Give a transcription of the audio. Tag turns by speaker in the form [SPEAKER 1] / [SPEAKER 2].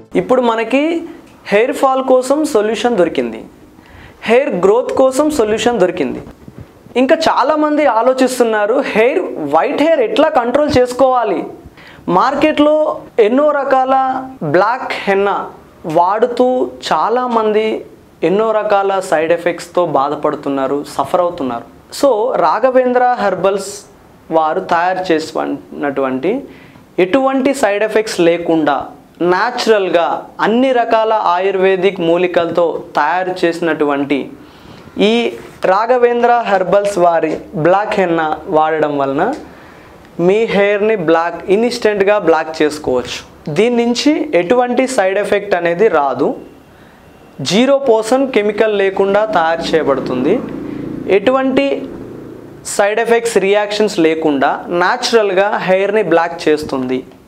[SPEAKER 1] ఇప్పుడు మనకి hair fall కోసం సొల్యూషన్ దొరికింది హెయిర్ గ్రోత్ కోసం సొల్యూషన్ దొరికింది ఇంకా చాలామంది ఆలోచిస్తున్నారు హెయిర్ వైట్ హెయిర్ ఎట్లా కంట్రోల్ చేసుకోవాలి మార్కెట్లో ఎన్నో రకాల బ్లాక్ హెన్నా వాడుతూ చాలామంది ఎన్నో రకాల సైడ్ ఎఫెక్ట్స్తో బాధపడుతున్నారు సఫర్ అవుతున్నారు సో రాఘవేంద్ర హెర్బల్స్ వారు తయారు చేసినటువంటి ఎటువంటి సైడ్ ఎఫెక్ట్స్ లేకుండా న్యాచురల్గా అన్ని రకాల ఆయుర్వేదిక్ మూలికలతో తయారు చేసినటువంటి ఈ రాఘవేంద్ర హెర్బల్స్ వారి బ్లాక్ హెన్నా వాడడం వలన మీ హెయిర్ని బ్లాక్ ఇన్స్టెంట్గా బ్లాక్ చేసుకోవచ్చు దీని నుంచి ఎటువంటి సైడ్ ఎఫెక్ట్ అనేది రాదు జీరో పర్సెంట్ కెమికల్ లేకుండా తయారు చేయబడుతుంది ఎటువంటి సైడ్ ఎఫెక్ట్స్ రియాక్షన్స్ లేకుండా న్యాచురల్గా హెయిర్ని బ్లాక్ చేస్తుంది